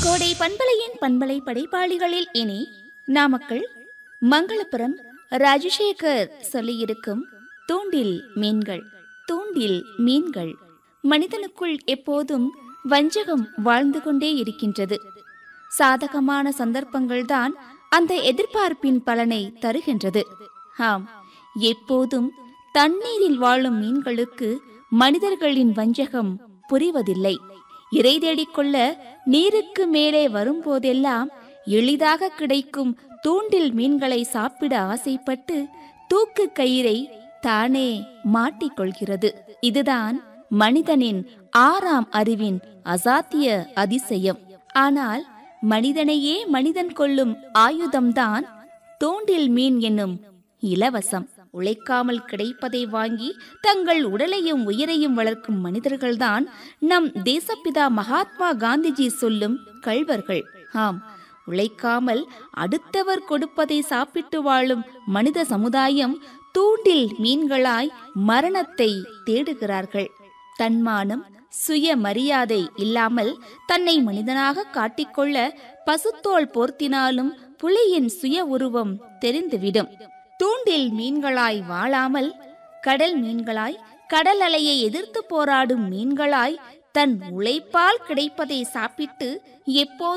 கோடை பண்பலையின் பண்பலை படைப்பாளிகளில் இனி நாமக்கல் மங்களபுரம் ராஜசேகர் சொல்லியிருக்கும் தூண்டில் மீன்கள் தூண்டில் மீன்கள் மனிதனுக்குள் எப்போதும் வஞ்சகம் வாழ்ந்து கொண்டே இருக்கின்றது சாதகமான சந்தர்ப்பங்கள்தான் அந்த எதிர்பார்ப்பின் பலனை தருகின்றது ஆம் எப்போதும் தண்ணீரில் வாழும் மீன்களுக்கு மனிதர்களின் வஞ்சகம் புரிவதில்லை இறை தேடிக்கொள்ள நீருக்கு மேலே வரும்போதெல்லாம் எளிதாக கிடைக்கும் தூண்டில் மீன்களை சாப்பிட ஆசைப்பட்டு தூக்கு கயிறை தானே மாட்டிக்கொள்கிறது இதுதான் மனிதனின் ஆறாம் அறிவின் அசாத்திய அதிசயம் ஆனால் மனிதனையே மனிதன் கொள்ளும் ஆயுதம்தான் தூண்டில் மீன் என்னும் இலவசம் உழைக்காமல் கிடைப்பதை வாங்கி தங்கள் உடலையும் உயிரையும் வளர்க்கும் மனிதர்கள்தான் நம் தேசப்பிதா மகாத்மா காந்திஜி சொல்லும் கள்வர்கள் ஆம் உழைக்காமல் அடுத்தவர் கொடுப்பதை சாப்பிட்டு வாழும் மனித சமுதாயம் தூண்டில் மீன்களாய் மரணத்தை தேடுகிறார்கள் தன்மானம் சுய மரியாதை இல்லாமல் தன்னை மனிதனாக காட்டிக்கொள்ள பசுத்தோல் போர்த்தினாலும் புலியின் சுய உருவம் தெரிந்துவிடும் தூண்டில் மீன்களாய் வாழாமல் கடல் மீன்களாய் கடல் அலையை எதிர்த்து போராடும் மீன்களாய் தன் உழைப்பால் கிடைப்பதை சாப்பிட்டு எப்போது